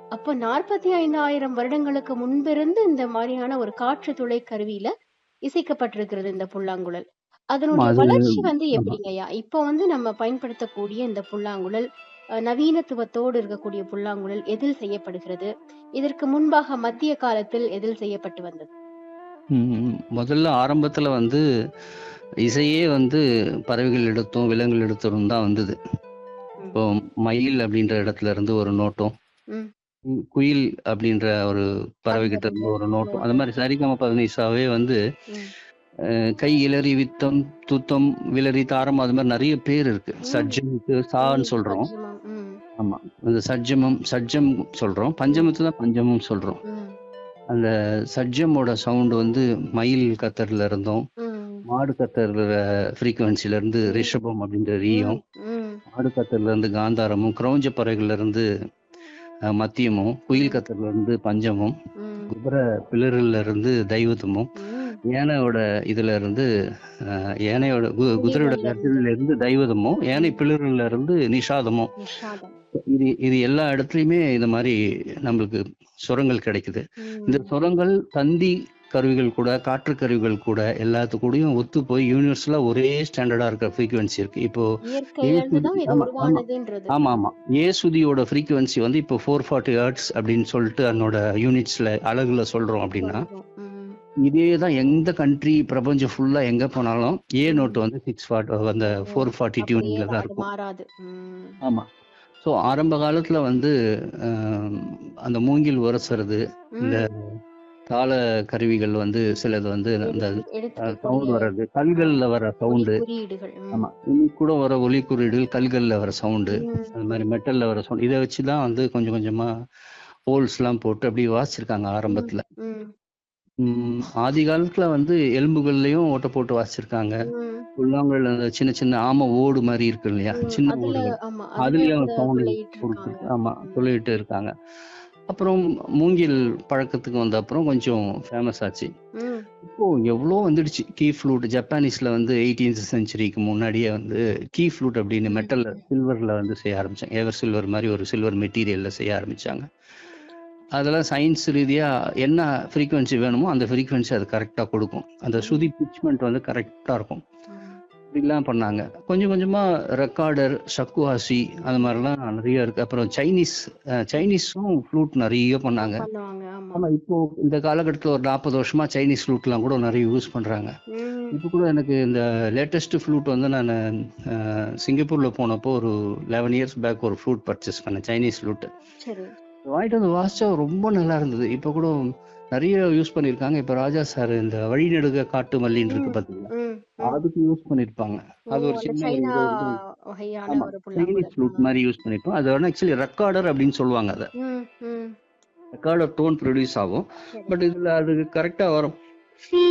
அப்ப 45,000 வருடங்களுக்கு முன்பிருந்து இந்த மாரியான ஒரு காற்று துளை கருவியில இசைக்கப்பட்டிருக்கிறது இந்த புல்லாங்குழல். ஆமா. அதனுடைய அது வளர்ச்சி வந்து ஆமா. எப்படிங்கய்யா? இப்போ வந்து நம்ம பயன்படுத்தக்கூடிய இந்த புல்லாங்குழல், அ நவீனத்துவத்தோடு இருக்கக்கூடிய புல்லாங்குழல் எதில் செய்யப்படுகிறது? இதற்கு முன்பாக மத்திய காலத்தில் எதில் செய்யப்பட்டு வந்தது? ம். முதல்ல ஆரம்பத்துல வந்து இசையே வந்து பறவைகள் எடுத்தும், விலங்குகள் எடுத்தும் தான் வந்தது. ம். இப்போ மயில் அப்படின்ற இடத்துல இருந்து ஒரு நோட்டம், ம். ம் குயில் அப்படின்ற ஒரு பறவைகிட்ட இருந்து ஒரு நோட்டம். அந்த மாரி சரிகமபதனிசாவே வந்து ம். அ கை, இலரி, வித்தம், துத்தம், விலரி, தாரம் அது மாரி நெறைய பேர் இருக்கு. ம். சட்ஜமுக்கு ம். சான்னு சொல்றோம். சட்ஜமம். ம். ஆமா. அந்த சட்ஜமம், சட்ஜம் சொல்றோம். ம். பஞ்சமத்த தான் பஞ்சமம் சொல்றோம். ம். அந்த சட்ஜமோட சவுண்ட் வந்து மயில் கத்தர்ல இருந்தும், ம். மாடு கத்தர்ற ஃப்ரீக்வென்சில இருந்து ம். ரிஷபம் அப்படின்ற ரீயும், ம். ம். மாடு கத்தர்ல இருந்து காந்தாரமும், கிரௌஞ்ச பறவைகள்ல இருந்து அ மத்தியமும், குயில் ம். கத்தர்ல இருந்து பஞ்சமும், ம். குபுர பிளிறுல இருந்து தைவதமும், ம். யானையோட இதுல இருந்து அ யானையோட கு குதிரையோட குதிரைகள்ல இருந்து. கர்ஜனையில இருந்து தைவதமும், யானை ம். பிளிறுல இருந்து நிஷாதமும். நிஷாதம். இது இது எல்லா இடத்துலயுமே இந்த மாரி நம்மளுக்கு சுரங்கள் கிடைக்குது. இந்த ம். சுரங்கள் தந்தி கருவிகள் கூட, காற்று கருவிகள் கூட எல்லாத்து கூடயும் ஒத்து போய் யூனிவர்சலா ஒரே ஸ்டாண்டர்டா இருக்கிற ஃப்ரீக்வென்சி இருக்கு. இப்போ இயற்கையில இருந்து ஏசுதி தான் இது ஆமா, ஆமா. உருவானதுன்றது. ஆமா, ஆமா. ஏசுதியோட ஃப்ரீக்வென்சி வந்து இப்போ 440 ஹெர்ட்ஸ் அப்படின்னு சொல்லிட்டு அதனோட யூனிட்ஸ்ல அலகுல சொல்றோம் அப்படின்னா, சொல்றோம். ம். இதே தான் எந்த கண்ட்ரி பிரபஞ்சம் ஃபுல்லா எங்க போனாலும் ஏ ம். நோட் வந்து 640 அந்த ஓ! 440 அப்படியே டியூனிங்ல தான் தான் அது இருக்கும். மாறாது. ம். ஆமா. ஸோ ஆரம்ப காலத்துல வந்து அ அந்த மூங்கில் உரசுறது, இந்த ம். தாள கருவிகள் வந்து சிலது வந்து அந்த எடுத்து அ எடுக்கக்கூடிய சவுண்ட் வர்றது, ஆ கல்கள்ல வர ஒலி சவுண்டு. குறியீடுகள். ம். ஆமா. இன்னைக்கு கூட வர ஒலி குறியீடுகள் கல்கள்ல வர சவுண்டு, ம். அது மாரி மெட்டல்ல வர சவுண்ட். இத வச்சு தான் வந்து கொஞ்சம் கொஞ்சமா ஹோல்ஸ்லாம் போட்டு அப்படியே வாசிச்சிருக்காங்க ம். ஆரம்பத்துல. ம். ம். ஆதி காலத்துல வந்து எலும்புகள்லயும் ஓட்ட போட்டு வாசிச்சிருக்காங்க. ம். புல்லாங்குழல் அந்த சின்ன சின்ன ஆம ஓடு மாரி இருக்கு இல்லையா? ம். சின்ன அதுல ஓடுகள். ஆமா. அதுல அதுலயும் கூட சவுண்ட் துளையிட்டு குடுத்து இருக்காங்க. ஆமா. ம். துளையிட்டு இருக்காங்க. அப்புறம் மூங்கில் பழக்கத்துக்கு வந்த அப்புறம் கொஞ்சம் ஃபேமஸ் ஆச்சு. ம். இப்போ எவ்வளோ வந்துடுச்சு. கீ ஃப்ளூட் ஜப்பானீஸ்ல வந்து 18த் செஞ்சுரிக்கு முன்னாடியே வந்து கீ ஃப்ளூட் அப்படின்னு ம். மெட்டல்ல சில்வர்ல வந்து செய்ய ஆரம்பிச்சாங்க. எவர் சில்வர் மாரி ஒரு சில்வர் மெட்டீரியல்ல செய்ய ஆரம்பிச்சாங்க. அதெல்லாம் சயின்ஸ் ரீதியா என்ன ஃப்ரீக்வென்சி வேணுமோ அந்த ஃப்ரீக்வென்சி அது கரெக்ட்டா குடுக்கும். அந்த ம். சுதி பிட்ச்மென்ட் வந்து கரெக்ட்டா இருக்கும். ம். இப்படிலாம் பண்ணாங்க. கொஞ்சம் கொஞ்சமா ரெக்கார்டர், ஷக்குஹாசி அது மாரிலாம் நெறைய இருக்கு. அப்புறம் சைனீஸ் அ சைனீஸும் ஃப்ளூட் நெறைய பண்ணாங்க. பண்ணுவாங்க. ஆமா. ஆமா. இப்போ இந்த காலகட்டத்துல ஒரு 40 வருஷமா சைனீஸ் ஃப்ளூட்லாம் கூட நெறைய யூஸ் பண்றாங்க. ம். இப்போ கூட எனக்கு இந்த லேட்டஸ்ட் ஃப்ளூட் வந்து நானு அ சிங்கப்பூர்ல போனப்போ ஒரு 11 இயர்ஸ் பேக் ஒரு ஃப்ளூட் பர்ச்சேஸ் பண்ணேன். Chinese flute. சரி. வாங்கிட்டு வந்து வாசிச்சா ரொம்ப நல்லா இருந்தது. இப்போ கூட நெறைய யூஸ் பண்ணியிருக்காங்க. இப்ப ராஜா சார் இந்த வழிநெடுக காட்டு மல்லின்னு இருக்கு ம். பார்த்தீங்களா? ம். ம். அதுக்கு யூஸ் பண்ணியிருப்பாங்க. ஓ! அது ஒரு அந்த சின்ன சைனா இது இது வகையான ஆமா. ஒரு சைனீஸ் புல்லாங்குழல். ஃப்ளூட் ம். மாரி யூஸ் பண்ணியிருப்போம். அது ஆனா ஆக்சுவலி ரெக்கார்டர் அப்படின்னு சொல்லுவாங்க அத. ம். ம். ரெக்கார்டர் டோன் ப்ரொடியூஸ் ஆகும். சரி. பட் இதுல அது கரெக்ட்டா வரும்.